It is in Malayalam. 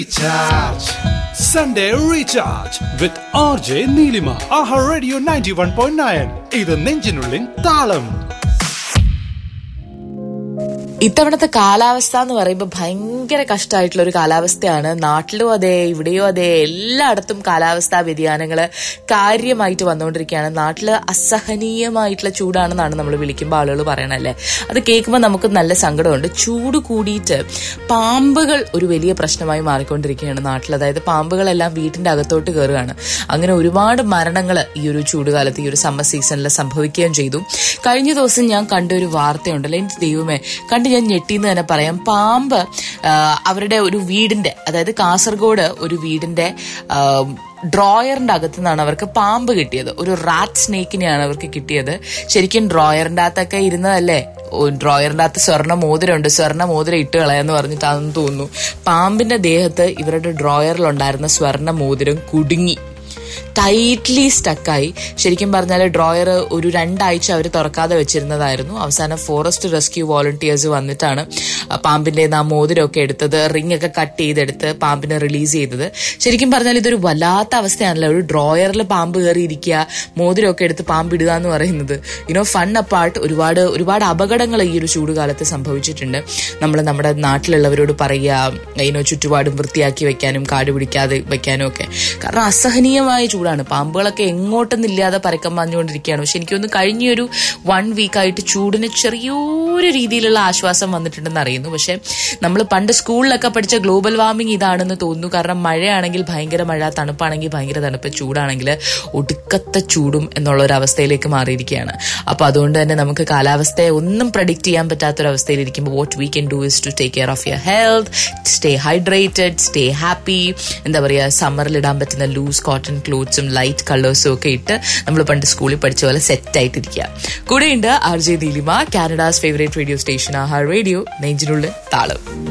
Recharge. Sunday Recharge with RJ Neelima. Aha Radio 91.9. ഇത് നെഞ്ചിനുള്ളിൻ താളം ഇത്തവണത്തെ കാലാവസ്ഥ എന്ന് പറയുമ്പോൾ ഭയങ്കര കഷ്ടമായിട്ടുള്ള ഒരു കാലാവസ്ഥയാണ് നാട്ടിലും അതെ ഇവിടെയും അതെ എല്ലായിടത്തും കാലാവസ്ഥാ വ്യതിയാനങ്ങൾ കാര്യമായിട്ട് വന്നുകൊണ്ടിരിക്കുകയാണ് നാട്ടിൽ അസഹനീയമായിട്ടുള്ള ചൂടാണെന്നാണ് നമ്മൾ വിളിക്കുമ്പോൾ ആളുകൾ പറയണല്ലേ അത് കേൾക്കുമ്പോൾ നമുക്ക് നല്ല സങ്കടമുണ്ട് ചൂട് കൂടിയിട്ട് പാമ്പുകൾ ഒരു വലിയ പ്രശ്നമായി മാറിക്കൊണ്ടിരിക്കുകയാണ് നാട്ടിൽ അതായത് പാമ്പുകളെല്ലാം വീട്ടിന്റെ അകത്തോട്ട് കയറുകയാണ് അങ്ങനെ ഒരുപാട് മരണങ്ങൾ ഈ ഒരു ചൂടുകാലത്ത് ഈ ഒരു സമ്മർ സീസണിൽ സംഭവിക്കുകയും ചെയ്തു കഴിഞ്ഞ ദിവസം ഞാൻ കണ്ട ഒരു വാർത്തയുണ്ടല്ലോ എന്റെ ദൈവമേ കണ്ട് ഞാൻ ഞെട്ടിന്ന് തന്നെ പറയാം പാമ്പ് ആ, അവരുടെ ഒരു വീടിന്റെ അതായത് കാസർഗോഡ് ഒരു വീടിന്റെ ആ, ഡ്രോയറിന്റെ അകത്തു നിന്നാണ് അവർക്ക് പാമ്പ് കിട്ടിയത് ഒരു റാറ്റ് സ്നേക്കിനെയാണ് അവർക്ക് കിട്ടിയത് ശരിക്കും ഡ്രോയറിന്റെ അകത്തൊക്കെ ഇരുന്നതല്ലേ ഓ, ഡ്രോയറിന്റെ അകത്ത് സ്വർണ്ണ മോതിരമുണ്ട് സ്വർണ്ണ മോതിരം ഇട്ട് കളയാന്ന് പറഞ്ഞിട്ടാണെന്ന് തോന്നുന്നു പാമ്പിന്റെ ദേഹത്ത് ഇവരുടെ ഡ്രോയറിലുണ്ടായിരുന്ന സ്വർണ്ണ മോതിരം കുടുങ്ങി ടൈറ്റ്ലി സ്റ്റക്കായി ശരിക്കും പറഞ്ഞാൽ ഡ്രോയർ ഒരു രണ്ടാഴ്ച അവർ തുറക്കാതെ വെച്ചിരുന്നതായിരുന്നു അവസാനം ഫോറസ്റ്റ് റെസ്ക്യൂ വോളണ്ടിയേഴ്സ് വന്നിട്ടാണ് ആ പാമ്പിന്റെ ആ മോതിരമൊക്കെ എടുത്തത് റിംഗ് ഒക്കെ കട്ട് ചെയ്തെടുത്ത് പാമ്പിനെ റിലീസ് ചെയ്തത് ശരിക്കും പറഞ്ഞാൽ ഇതൊരു വല്ലാത്ത അവസ്ഥയാണല്ലോ ഒരു ഡ്രോയറിൽ പാമ്പ് കയറിയിരിക്കുക മോതിരമൊക്കെ എടുത്ത് പാമ്പ് ഇടുക എന്ന് പറയുന്നത് യുനോ ഫൺ അപ്പാർട്ട് ഒരുപാട് ഒരുപാട് അപകടങ്ങൾ ഈ ഒരു ചൂടുകാലത്ത് സംഭവിച്ചിട്ടുണ്ട് നമ്മൾ നമ്മുടെ നാട്ടിലുള്ളവരോട് പറയുക ഇനോ ചുറ്റുപാടും വൃത്തിയാക്കി വെക്കാനും കാട് പിടിക്കാതെ വെക്കാനും ഒക്കെ കാരണം അസഹനീയമായ ചൂടാണ് പാമ്പുകളൊക്കെ എങ്ങോട്ടൊന്നില്ലാതെ പരക്കം പാഞ്ഞുകൊണ്ടിരിക്കുകയാണ് പക്ഷെ എനിക്കൊന്ന് കഴിഞ്ഞൊരു വൺ വീക്കായിട്ട് ചൂടിന് ചെറിയൊരു രീതിയിലുള്ള ആശ്വാസം വന്നിട്ടുണ്ടെന്ന് അറിയുന്നു പക്ഷെ നമ്മൾ പണ്ട് സ്കൂളിലൊക്കെ പഠിച്ച ഗ്ലോബൽ വാർമിംഗ് ഇതാണെന്ന് തോന്നുന്നു കാരണം മഴയാണെങ്കിൽ ഭയങ്കര മഴ തണുപ്പാണെങ്കിൽ ഭയങ്കര തണുപ്പ് ചൂടാണെങ്കിൽ ഒടുക്കത്തെ ചൂടും എന്നുള്ള ഒരു അവസ്ഥയിലേക്ക് മാറിയിരിക്കുകയാണ് അപ്പൊ അതുകൊണ്ട് തന്നെ നമുക്ക് കാലാവസ്ഥയെ ഒന്നും പ്രഡിക്റ്റ് ചെയ്യാൻ പറ്റാത്തൊരവസ്ഥയിൽ ഇരിക്കുമ്പോൾ what we can do is to take care of your health stay hydrated stay happy എന്താ പറയുക സമ്മറിൽ ഇടാൻ പറ്റുന്ന ലൂസ് കോട്ടൺ ക്ലോത്ത്സും ലൈറ്റ് കളേഴ്സും ഒക്കെ ഇട്ട് നമ്മൾ പണ്ട് സ്കൂളിൽ പഠിച്ച പോലെ സെറ്റ് ആയിട്ടിരിക്കുക കൂടെയുണ്ട് R J Neelima Canada's favourite radio station ആഹാർ റേഡിയോ നെഞ്ചിനുള്ളിൽ താളം